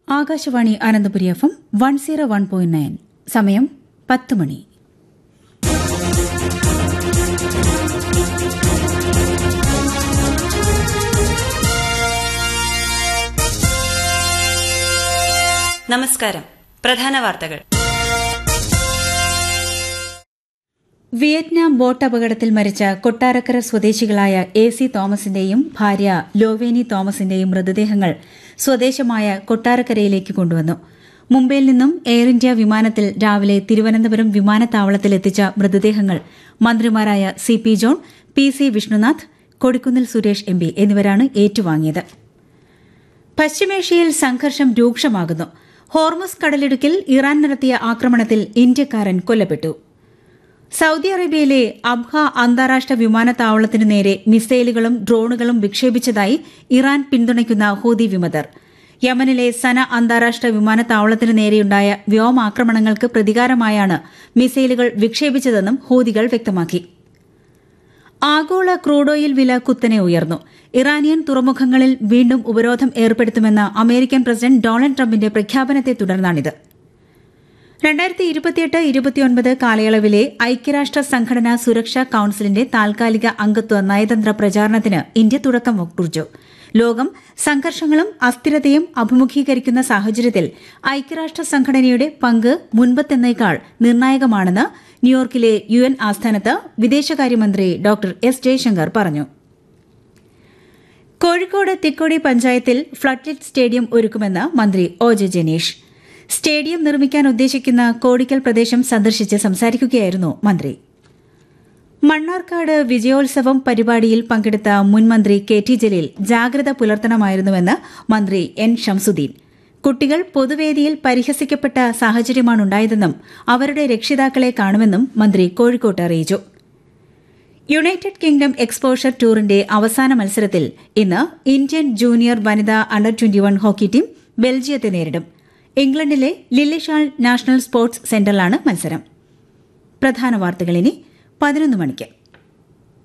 Akashvani Ananthapuri F M one zero one point nine സമയം പത്ത് മണി നമസ്കാരം പ്രധാന വാർത്തകൾ വിയറ്റ്നാം ബോട്ട് അപകടത്തിൽ മരിച്ച കൊട്ടാരക്കര സ്വദേശികളായ എ സി തോമസിന്റെയും ഭാര്യ ലോവേനി തോമസിന്റെയും മൃതദേഹങ്ങൾ സ്വദേശമായ കൊട്ടാരക്കരയിലേക്ക് കൊണ്ടുവന്നു മുംബൈയിൽ നിന്നും എയർ ഇന്ത്യ വിമാനത്തിൽ രാവിലെ തിരുവനന്തപുരം വിമാനത്താവളത്തിൽ എത്തിച്ച മൃതദേഹങ്ങൾ മന്ത്രിമാരായ C P John P C Vishnunath Kodikunnil Suresh M P എന്നിവരാണ് ഏറ്റുവാങ്ങിയത് പശ്ചിമേഷ്യയിൽ സംഘർഷം രൂക്ഷമാകുന്നു ഹോർമസ് കടലിടുക്കിൽ ഇറാൻ നടത്തിയ ആക്രമണത്തിൽ ഇന്ത്യക്കാരൻ കൊല്ലപ്പെട്ടു സൌദി അറേബ്യയിലെ അബ്ഹ അന്താരാഷ്ട്ര വിമാനത്താവളത്തിനു നേരെ മിസൈലുകളും ഡ്രോണുകളും വിക്ഷേപിച്ചതായി ഇറാൻ പിന്തുണയ്ക്കുന്ന ഹൂതി വിമതർ യമനിലെ സന അന്താരാഷ്ട്ര വിമാനത്താവളത്തിനു നേരെയുണ്ടായ വ്യോമാക്രമണങ്ങൾക്ക് പ്രതികാരമായാണ് മിസൈലുകൾ വിക്ഷേപിച്ചതെന്നും ഹൂതികൾ വ്യക്തമാക്കി ആഗോള ക്രൂഡ് ഓയിൽ വില കുത്തനെ ഉയർന്നു ഇറാനിയൻ തുറമുഖങ്ങളിൽ വീണ്ടും ഉപരോധം ഏർപ്പെടുത്തുമെന്ന അമേരിക്കൻ പ്രസിഡന്റ് ഡൊണാൾഡ് ട്രംപിന്റെ പ്രഖ്യാപനത്തെ തുടർന്നാണിത് രണ്ടായിരത്തി ഇരുപത്തിയെട്ട് ഇരുപത്തിയൊൻപത് കാലയളവിലെ ഐക്യരാഷ്ട്ര സംഘടനാ സുരക്ഷാ കൌൺസിലിന്റെ താൽക്കാലിക അംഗത്വ നയതന്ത്ര പ്രചാരണത്തിന് ഇന്ത്യ തുടക്കം കുറിച്ചു ലോകം സംഘർഷങ്ങളും അസ്ഥിരതയും അഭിമുഖീകരിക്കുന്ന സാഹചര്യത്തിൽ ഐക്യരാഷ്ട്ര സംഘടനയുടെ പങ്ക് മുൻപത്തെന്നേക്കാൾ നിർണായകമാണെന്ന് ന്യൂയോർക്കിലെ യു എൻ ആസ്ഥാനത്ത് വിദേശകാര്യമന്ത്രി ഡോക്ടർ എസ് ജയശങ്കർ പറഞ്ഞു കോഴിക്കോട് തിക്കോടി പഞ്ചായത്തിൽ ഫ്ളഡ്ലിറ്റ് സ്റ്റേഡിയം ഒരുക്കുമെന്ന് മന്ത്രി ഒ ജെ ജനീഷ് സ്റ്റേഡിയം നിർമ്മിക്കാൻ ഉദ്ദേശിക്കുന്ന കോടിക്കൽ പ്രദേശം സന്ദർശിച്ച് സംസാരിക്കുകയായിരുന്നു മന്ത്രി മണ്ണാർക്കാട് വിജയോത്സവം പരിപാടിയിൽ പങ്കെടുത്ത മുൻമന്ത്രി കെ ടി ജലീൽ ജാഗ്രത പുലർത്തണമായിരുന്നുവെന്ന് മന്ത്രി എൻ ഷംസുദ്ദീൻ കുട്ടികൾ പൊതുവേദിയിൽ പരിഹസിക്കപ്പെട്ട സാഹചര്യമാണുണ്ടായതെന്നും അവരുടെ രക്ഷിതാക്കളെ കാണുമെന്നും മന്ത്രി കോഴിക്കോട്ട് അറിയിച്ചു യുണൈറ്റഡ് കിങ്ഡം എക്സ്പോഷർ ടൂറിന്റെ അവസാന മത്സരത്തിൽ ഇന്ന് ഇന്ത്യൻ ജൂനിയർ വനിതാ അണ്ടർ ട്വന്റി ഹോക്കി ടീം ബെൽജിയത്തെ നേരിടും ഇംഗ്ലണ്ടിലെ ലില്ലിഷാൾ നാഷണൽ സ്പോർട്സ് സെന്ററിലാണ് മത്സരം പ്രധാന വാർത്തകൾ ഇനി പതിനൊന്ന് മണിക്ക്